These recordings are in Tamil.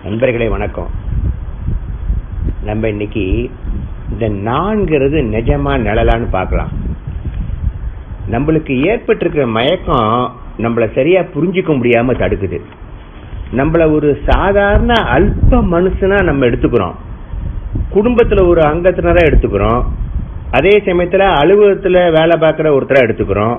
நண்பர்களே வணக்கம் நம்ம இன்னைக்கு இந்த நான்கிறது நிஜமா நிழலான்னு பார்க்கலாம் நம்மளுக்கு ஏற்பட்டிருக்கிற மயக்கம் நம்மள சரியா புரிஞ்சுக்க முடியாம தடுக்குது நம்மள ஒரு சாதாரண அல்ப மனுஷனா நம்ம எடுத்துக்கிறோம் குடும்பத்துல ஒரு அங்கத்தினரா எடுத்துக்கிறோம் அதே சமயத்துல அலுவலகத்துல வேலை பார்க்குற ஒருத்தரா எடுத்துக்கிறோம்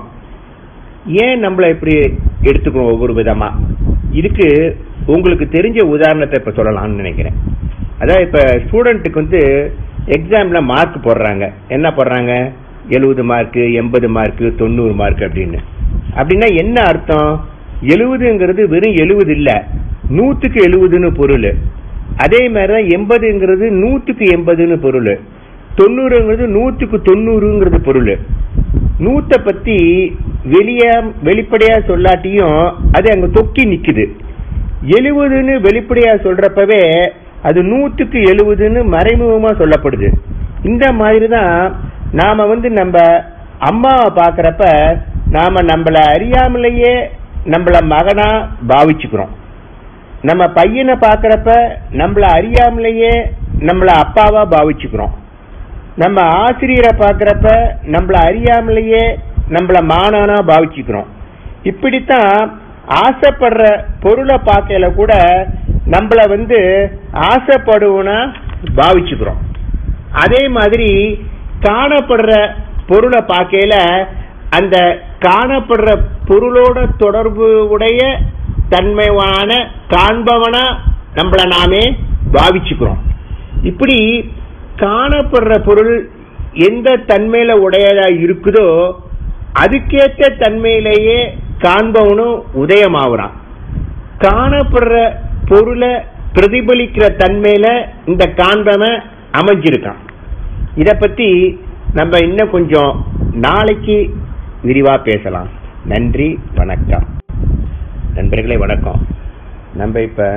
ஏன் நம்மள இப்படி எடுத்துக்கிறோம் ஒவ்வொரு விதமா இதுக்கு உங்களுக்கு தெரிஞ்ச உதாரணத்தை இப்ப சொல்லலாம்னு நினைக்கிறேன் அதாவது இப்ப ஸ்டூடெண்ட்டுக்கு வந்து எக்ஸாம்ல மார்க் போடுறாங்க என்ன போடுறாங்க எழுபது மார்க் எண்பது மார்க் தொண்ணூறு மார்க் அப்படின்னு அப்படின்னா என்ன அர்த்தம் எழுபதுங்கிறது வெறும் எழுபது இல்ல நூத்துக்கு எழுபதுன்னு பொருள் அதே மாதிரி எண்பதுங்கிறது நூத்துக்கு எண்பதுன்னு பொருள் தொண்ணூறுங்கிறது நூத்துக்கு தொண்ணூறுங்கிறது பொருள் நூத்த பத்தி வெளிய வெளிப்படையா சொல்லாட்டியும் அது அங்க தொக்கி நிக்குது எழுபதுன்னு வெளிப்படையா சொல்றப்பவே அது நூத்துக்கு எழுபதுன்னு மறைமுகமா சொல்லப்படுது இந்த மாதிரி தான் நாம வந்து நம்ம அம்மாவை பாக்குறப்ப நாம நம்மள அறியாமலேயே நம்மள மகனா பாவிச்சுக்கிறோம் நம்ம பையனை பாக்குறப்ப நம்மள அறியாமலேயே நம்மள அப்பாவா பாவிச்சுக்கிறோம் நம்ம ஆசிரியரை பாக்குறப்ப நம்மள அறியாமலேயே நம்மள மாணவனா பாவிச்சுக்கிறோம் இப்படித்தான் ஆசைப்படுற பொருளை பார்க்கல கூட நம்மள வந்து ஆசைப்படுவனா பாவிச்சுக்கிறோம் அதே மாதிரி காணப்படுற பொருளை பார்க்கல அந்த காணப்படுற பொருளோட தொடர்பு உடைய தன்மையான காண்பவனா நம்மள நாமே பாவிச்சுக்கிறோம் இப்படி காணப்படுற பொருள் எந்த தன்மையில உடையதா இருக்குதோ அதுக்கேற்ற தன்மையிலேயே காண்பவனும் உதயமாகறான் காணப்படுற பொருளை பிரதிபலிக்கிற தன்மையில இந்த காண்பவன் அமைஞ்சிருக்கான் இத பத்தி நம்ம இன்னும் கொஞ்சம் நாளைக்கு விரிவா பேசலாம் நன்றி வணக்கம் நண்பர்களே வணக்கம் நம்ம இப்ப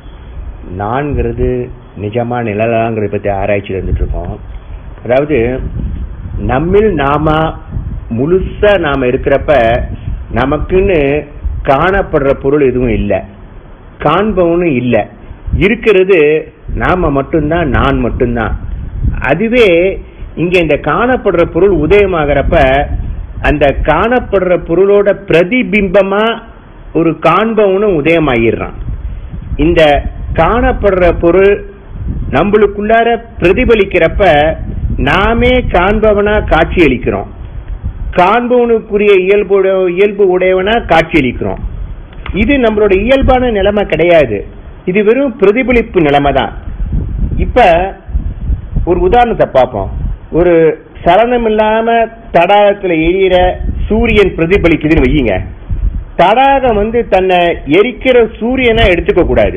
நான்கிறது நிஜமா நிழலாங்கிறத பத்தி ஆராய்ச்சி இருந்துட்டு இருக்கோம் அதாவது நம்மில் நாம முழுசா நாம இருக்கிறப்ப நமக்குன்னு காணப்படுற பொருள் எதுவும் இல்லை காண்பவனும் இல்லை இருக்கிறது நாம மட்டும்தான் நான் மட்டும்தான் அதுவே இங்க இந்த காணப்படுற பொருள் உதயமாகிறப்ப அந்த காணப்படுற பொருளோட பிரதிபிம்பமா ஒரு காண்பவனும் உதயமாயிடுறான் இந்த காணப்படுற பொருள் நம்மளுக்குள்ளார பிரதிபலிக்கிறப்ப நாமே காண்பவனா காட்சியளிக்கிறோம் காண்பவனுக்குரிய இயல்பு இயல்பு உடையவனா காட்சியளிக்கிறோம் இது நம்மளோட இயல்பான நிலைமை கிடையாது இது வெறும் பிரதிபலிப்பு நிலைமை தான் இப்ப ஒரு உதாரணத்தை பார்ப்போம் ஒரு சலனம் இல்லாம தடாகத்துல எரியிற சூரியன் பிரதிபலிக்குதுன்னு வையுங்க தடாகம் வந்து தன்னை எரிக்கிற சூரியனை எடுத்துக்க கூடாது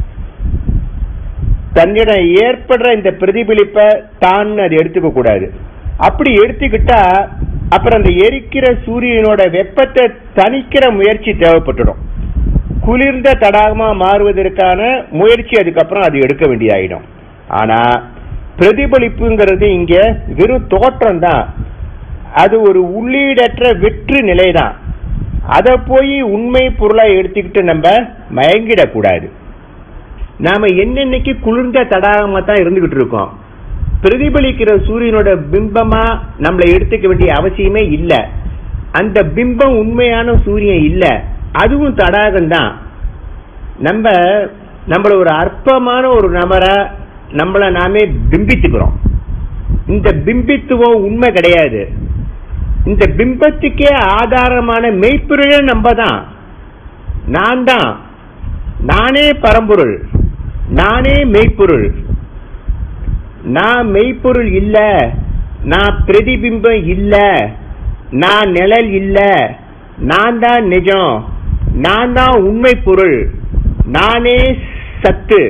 தன்னிடம் ஏற்படுற இந்த பிரதிபலிப்பை தான் அது எடுத்துக்க கூடாது அப்படி எடுத்துக்கிட்டா அப்புறம் அந்த எரிக்கிற சூரியனோட வெப்பத்தை தணிக்கிற முயற்சி தேவைப்பட்டுடும் குளிர்ந்த தடாகமா மாறுவதற்கான முயற்சி அதுக்கப்புறம் அது எடுக்க வேண்டியதாயிடும் ஆனா பிரதிபலிப்புங்கிறது இங்க வெறும் தோற்றம் தான் அது ஒரு உள்ளீடற்ற வெற்று நிலைதான் அதை போய் உண்மை பொருளா எடுத்துக்கிட்டு நம்ம மயங்கிடக்கூடாது நாம என்னென்னைக்கு குளிர்ந்த தடாகமா தான் இருந்துகிட்டு இருக்கோம் பிரதிபலிக்கிற சூரியனோட பிம்பமா நம்மளை எடுத்துக்க வேண்டிய அவசியமே இல்ல அந்த பிம்பம் உண்மையான சூரியன் இல்ல அதுவும் தடாகம் தான் நம்ம நம்மள ஒரு அற்பமான ஒரு நபரா நம்மள நாமே பிம்பித்துக்கிறோம் இந்த பிம்பித்துவம் உண்மை கிடையாது இந்த பிம்பத்துக்கே ஆதாரமான மெய்ப்பொருளே நம்ம தான் நான் தான் நானே பரம்பொருள் நானே மெய்ப்பொருள் நான் மெய்ப்பொருள் இல்ல நான் பிரதிபிம்பம் இல்ல நான் நிழல் இல்ல நான் தான் நிஜம் நான் தான் உண்மை பொருள் நானே சத்து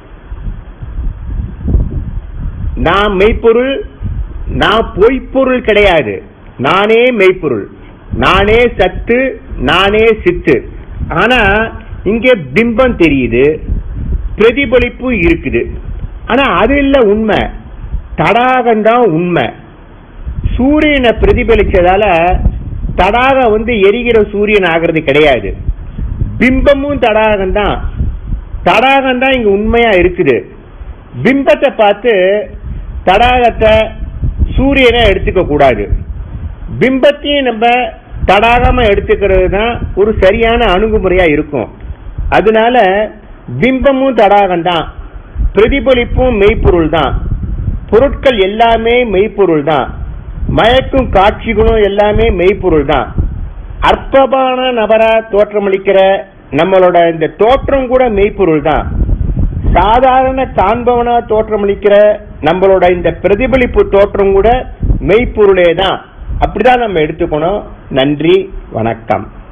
நான் மெய்ப்பொருள் நான் பொய்ப்பொருள் கிடையாது நானே மெய்ப்பொருள் நானே சத்து நானே சித்து ஆனா இங்க பிம்பம் தெரியுது பிரதிபலிப்பு இருக்குது ஆனா அது இல்ல உண்மை தடாகம் தான் உண்மை சூரியனை பிரதிபலிச்சதால தடாகம் வந்து எரிகிற சூரியன் ஆகிறது கிடையாது பிம்பமும் தடாகம் தான் தடாகம் தான் இங்க உண்மையா இருக்குது பிம்பத்தை பார்த்து தடாகத்தை சூரியனை எடுத்துக்க கூடாது பிம்பத்தையும் நம்ம தடாகமா எடுத்துக்கிறது தான் ஒரு சரியான அணுகுமுறையா இருக்கும் அதனால பிம்பமும் தடாகம் தான் பிரதிபலிப்பும் மெய்ப்பொருள் தான் பொருட்கள் எல்லாமே மெய்ப்பொருள் தான் மயக்கும் காட்சிகளும் எல்லாமே மெய்ப்பொருள் தான் அற்பமான நபரா தோற்றமளிக்கிற நம்மளோட இந்த தோற்றம் கூட மெய்ப்பொருள் தான் சாதாரண காண்பவனா தோற்றமளிக்கிற நம்மளோட இந்த பிரதிபலிப்பு தோற்றம் கூட மெய்ப்பொருளே தான் அப்படிதான் நம்ம எடுத்துக்கணும் நன்றி வணக்கம்